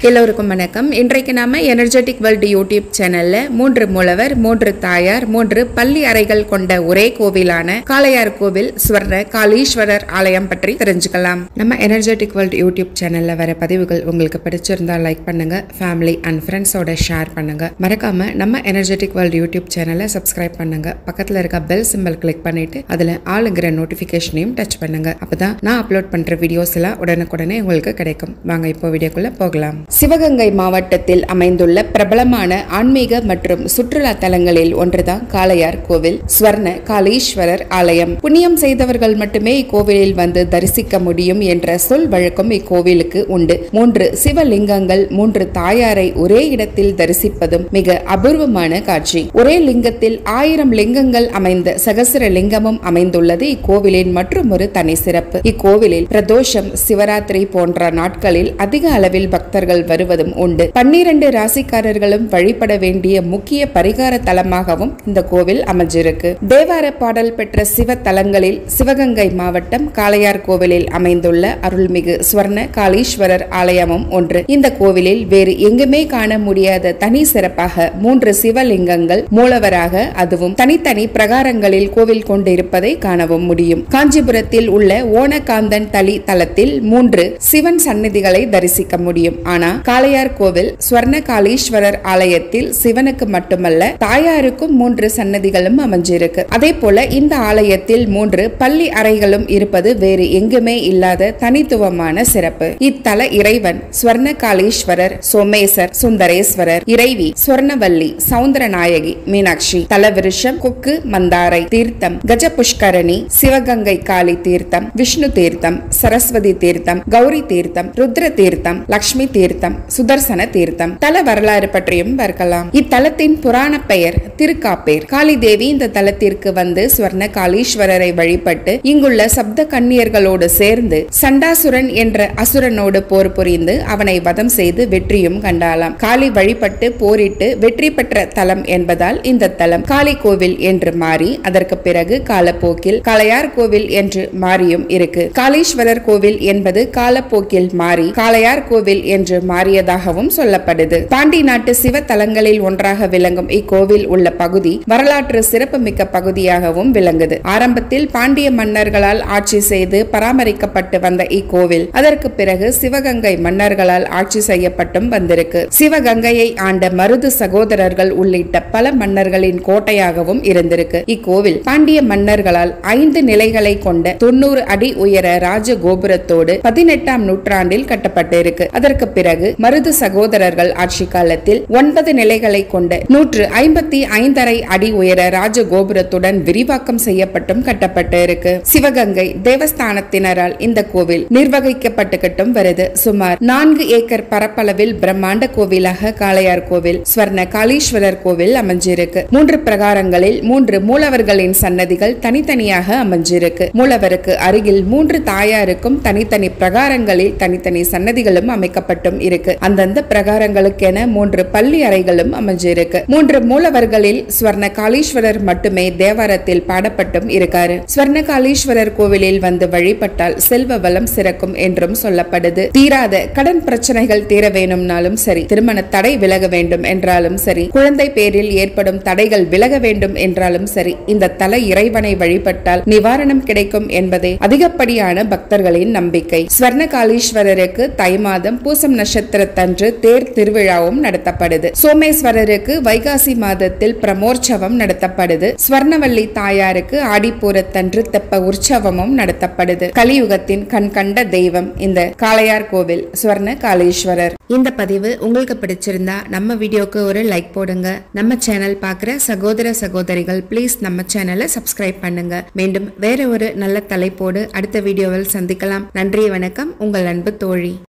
எல்லோருக்கும் வணக்கம் இன்றைக்கு நாம எனர்ஜெட்டிக் வேர்ல்டு யூடியூப் சேனல்ல மூன்று மூலவர் மூன்று தாயார் மூன்று பள்ளி அறைகள் கொண்ட ஒரே கோவிலான காளையார் கோவில் ஸ்வர்ண காளீஸ்வரர் ஆலயம் பற்றி தெரிஞ்சுக்கலாம் நம்ம எனர்ஜெட்டிக் வேர்ல்டு யூடியூப் சேனல்ல வர பதிவுகள் உங்களுக்கு பிடிச்சிருந்தா லைக் பண்ணுங்க ஃபேமிலி அண்ட் ஃப்ரெண்ட்ஸோட ஷேர் பண்ணுங்க மறக்காம நம்ம எனர்ஜெட்டிக் வேர்ல்டு யூடியூப் சேனலை சப்ஸ்கிரைப் பண்ணுங்க பக்கத்துல இருக்க பெல் சிம்பல் கிளிக் பண்ணிட்டு அதுல ஆளுங்கிற நோட்டிபிகேஷனையும் டச் பண்ணுங்க அப்பதான் நான் அப்லோட் பண்ற வீடியோஸ் எல்லாம் உடனுக்குடனே உங்களுக்கு கிடைக்கும் வாங்க இப்போ வீடியோக்குள்ள போகலாம் சிவகங்கை மாவட்டத்தில் அமைந்துள்ள பிரபலமான ஆன்மீக மற்றும் சுற்றுலா தலங்களில் ஒன்றுதான் காளையார் கோவில் ஸ்வர்ண காளீஸ்வரர் ஆலயம் புண்ணியம் செய்தவர்கள் மட்டுமே இக்கோவிலில் வந்து தரிசிக்க முடியும் என்ற சொல் வழக்கம் இக்கோவிலுக்கு உண்டு மூன்று சிவலிங்கங்கள் மூன்று தாயாரை ஒரே இடத்தில் தரிசிப்பதும் மிக அபூர்வமான காட்சி ஒரே லிங்கத்தில் ஆயிரம் லிங்கங்கள் அமைந்த சகசிர லிங்கமும் அமைந்துள்ளது இக்கோவிலின் மற்றும் ஒரு தனி சிறப்பு இக்கோவிலில் பிரதோஷம் சிவராத்திரி போன்ற நாட்களில் அதிக அளவில் பக்தர்கள் வருவதும் உண்டு பன்னிரண்டு ராசிக்காரர்களும் வழிபட வேண்டிய முக்கிய பரிகார தலமாகவும் இந்த கோவில் அமைஞ்சிருக்கு தேவார பாடல் பெற்ற சிவ தலங்களில் சிவகங்கை மாவட்டம் காளையார் கோவிலில் அமைந்துள்ள அருள்மிகு ஸ்வர்ண காளீஸ்வரர் ஆலயமும் ஒன்று இந்த கோவிலில் வேறு எங்குமே காண முடியாத தனி சிறப்பாக மூன்று சிவலிங்கங்கள் மூலவராக அதுவும் தனித்தனி பிரகாரங்களில் கோவில் கொண்டிருப்பதை காணவும் முடியும் காஞ்சிபுரத்தில் உள்ள ஓனகாந்தன் தளி தலத்தில் மூன்று சிவன் சந்நிதிகளை தரிசிக்க முடியும் ஆனா காளையார் கோவில் ஸ்வர்ண காளீஸ்வரர் ஆலயத்தில் சிவனுக்கு மட்டுமல்ல தாயாருக்கும் மூன்று சன்னதிகளும் அமைஞ்சிருக்கு அதே போல இந்த ஆலயத்தில் மூன்று பள்ளி அறைகளும் இருப்பது வேறு எங்குமே இல்லாத தனித்துவமான சிறப்பு இத்தல இறைவன் ஸ்வர்ண காளீஸ்வரர் சோமேசர் சுந்தரேஸ்வரர் இறைவி ஸ்வர்ணவல்லி சவுந்தரநாயகி மீனாட்சி தலவிருஷம் கொக்கு மந்தாரை தீர்த்தம் கஜ புஷ்கரணி சிவகங்கை காளி தீர்த்தம் விஷ்ணு தீர்த்தம் சரஸ்வதி தீர்த்தம் கௌரி தீர்த்தம் ருத்ர தீர்த்தம் லக்ஷ்மி தீர்த்தம் சுதர்சன தீர்த்தம் தல வரலாறு பற்றியும் பார்க்கலாம் இத்தலத்தின் புராண பெயர் திருக்காப்பேர் காளி தேவி இந்த தலத்திற்கு வந்து ஸ்வர்ண காளீஸ்வரரை வழிபட்டு இங்குள்ள சப்த கன்னியர்களோடு சேர்ந்து சண்டாசுரன் என்ற அசுரனோடு போர் புரிந்து அவனை வதம் செய்து வெற்றியும் கண்டாளாம் காளி வழிபட்டு போரிட்டு வெற்றி பெற்ற தலம் என்பதால் இந்த தலம் காளி கோவில் என்று மாறி அதற்கு பிறகு காலப்போக்கில் காளையார் கோவில் என்று மாறியும் இருக்கு காளீஸ்வரர் கோவில் என்பது காலப்போக்கில் மாறி காளையார் கோவில் என்று மாறியதாகவும் சொல்லப்படுது பாண்டி நாட்டு சிவ தலங்களில் ஒன்றாக விளங்கும் இக்கோவில் உள்ள பகுதி வரலாற்று சிறப்புமிக்க பகுதியாகவும் விளங்குது ஆரம்பத்தில் பாண்டிய மன்னர்களால் ஆட்சி செய்து பராமரிக்கப்பட்டு வந்த இக்கோவில் அதற்கு பிறகு சிவகங்கை மன்னர்களால் ஆட்சி செய்யப்பட்டும் வந்திருக்கு சிவகங்கையை ஆண்ட மருது சகோதரர்கள் உள்ளிட்ட பல மன்னர்களின் கோட்டையாகவும் இருந்திருக்கு இக்கோவில் பாண்டிய மன்னர்களால் ஐந்து நிலைகளை கொண்ட தொண்ணூறு அடி உயர ராஜ கோபுரத்தோடு பதினெட்டாம் நூற்றாண்டில் கட்டப்பட்டிருக்கு அதற்கு பிறகு மருது சகோதரர்கள் ஆட்சி காலத்தில் ஒன்பது நிலைகளை கொண்ட நூற்று ஐம்பத்தி ஐந்தரை அடி உயர ராஜ கோபுரத்துடன் விரிவாக்கம் செய்யப்பட்டும் கட்டப்பட்டு இருக்கு சிவகங்கை தேவஸ்தானத்தினரால் இந்த கோவில் நிர்வகிக்கப்பட்டுக்கிட்டும் வருது சுமார் நான்கு ஏக்கர் பரப்பளவில் பிரம்மாண்ட கோவிலாக காளையார் கோவில் ஸ்வர்ண காளீஸ்வரர் கோவில் அமைஞ்சிருக்கு மூன்று பிரகாரங்களில் மூன்று மூலவர்களின் சன்னதிகள் தனித்தனியாக அமைஞ்சிருக்கு மூலவருக்கு அருகில் மூன்று தாயாருக்கும் தனித்தனி பிரகாரங்களில் தனித்தனி சன்னதிகளும் அமைக்கப்பட்டும் இருக்கு அந்தந்த பிரகாரங்களுக்கென மூன்று பள்ளி அறைகளும் அமைஞ்சிருக்கு மூன்று மூலவர்களில் ஸ்வர்ண காளீஸ்வரர் மட்டுமே தேவாரத்தில் பாடப்பட்டும் இருக்காரு ஸ்வர்ண காளீஸ்வரர் கோவிலில் வந்து வழிபட்டால் செல்வ வளம் சிறக்கும் என்றும் சொல்லப்படுது தீராத கடன் பிரச்சனைகள் தீர வேணும்னாலும் சரி திருமண தடை விலக வேண்டும் என்றாலும் சரி குழந்தை பேரில் ஏற்படும் தடைகள் விலக வேண்டும் என்றாலும் சரி இந்த தல இறைவனை வழிபட்டால் நிவாரணம் கிடைக்கும் என்பதே அதிகப்படியான பக்தர்களின் நம்பிக்கை ஸ்வர்ணகாளீஸ்வரருக்கு தை மாதம் பூசம் நட்சத்திரத்தன்று தேர் திருவிழாவும் நடத்தப்படுது சோமேஸ்வரருக்கு வைகாசி மாதத்தில் பிரமோற்சவம் நடத்தப்படுது ஸ்வர்ணவல்லி தாயாருக்கு ஆடிப்பூரத்தன்று தெப்ப உற்சவமும் நடத்தப்படுது கலியுகத்தின் கண் கண்ட தெய்வம் இந்த காளையார் கோவில் ஸ்வர்ண காளீஸ்வரர் இந்த பதிவு உங்களுக்கு பிடிச்சிருந்தா நம்ம வீடியோக்கு ஒரு லைக் போடுங்க நம்ம சேனல் பார்க்குற சகோதர சகோதரிகள் ப்ளீஸ் நம்ம சேனலை சப்ஸ்கிரைப் பண்ணுங்க மீண்டும் வேற ஒரு நல்ல தலைப்போடு அடுத்த வீடியோவில் சந்திக்கலாம் நன்றி வணக்கம் உங்கள் அன்பு தோழி